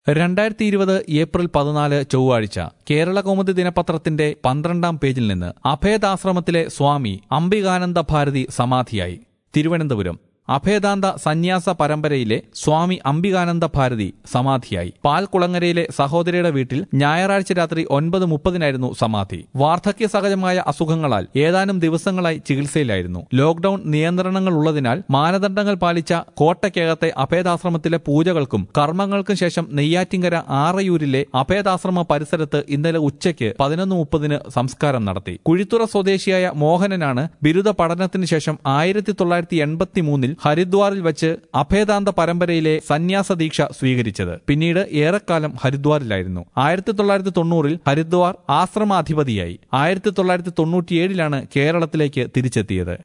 രണ്ടായിരത്തി ഇരുപത് ഏപ്രിൽ പതിനാല് ചൊവ്വാഴ്ച കേരള കൗമുദി ദിനപത്രത്തിന്റെ പന്ത്രണ്ടാം പേജിൽ നിന്ന് അഭേദാശ്രമത്തിലെ സ്വാമി അംബികാനന്ദ ഭാരതി സമാധിയായി തിരുവനന്തപുരം അഭേദാന്ത സന്യാസ പരമ്പരയിലെ സ്വാമി അംബികാനന്ദ ഭാരതി സമാധിയായി പാൽക്കുളങ്ങരയിലെ സഹോദരിയുടെ വീട്ടിൽ ഞായറാഴ്ച രാത്രി ഒൻപത് മുപ്പതിനായിരുന്നു സമാധി വാർദ്ധക്യ സഹജമായ അസുഖങ്ങളാൽ ഏതാനും ദിവസങ്ങളായി ചികിത്സയിലായിരുന്നു ലോക്ഡൌൺ നിയന്ത്രണങ്ങൾ ഉള്ളതിനാൽ മാനദണ്ഡങ്ങൾ പാലിച്ച കോട്ടയ്ക്കകത്തെ അഭേദാശ്രമത്തിലെ പൂജകൾക്കും കർമ്മങ്ങൾക്കും ശേഷം നെയ്യാറ്റിങ്കര ആറയൂരിലെ അഭേദാശ്രമ പരിസരത്ത് ഇന്നലെ ഉച്ചയ്ക്ക് പതിനൊന്ന് മുപ്പതിന് സംസ്കാരം നടത്തി കുഴിത്തുറ സ്വദേശിയായ മോഹനനാണ് ബിരുദ പഠനത്തിന് ശേഷം ആയിരത്തി തൊള്ളായിരത്തി എൺപത്തി മൂന്നിൽ ഹരിദ്വാറിൽ വെച്ച് അഭേദാന്ത പരമ്പരയിലെ സന്യാസ ദീക്ഷ സ്വീകരിച്ചത് പിന്നീട് ഏറെക്കാലം ഹരിദ്വാറിലായിരുന്നു ആയിരത്തി തൊള്ളായിരത്തി തൊണ്ണൂറിൽ ഹരിദ്വാർ ആശ്രമാധിപതിയായി ആയിരത്തി തൊള്ളായിരത്തി തൊണ്ണൂറ്റിയേഴിലാണ് കേരളത്തിലേക്ക് തിരിച്ചെത്തിയത്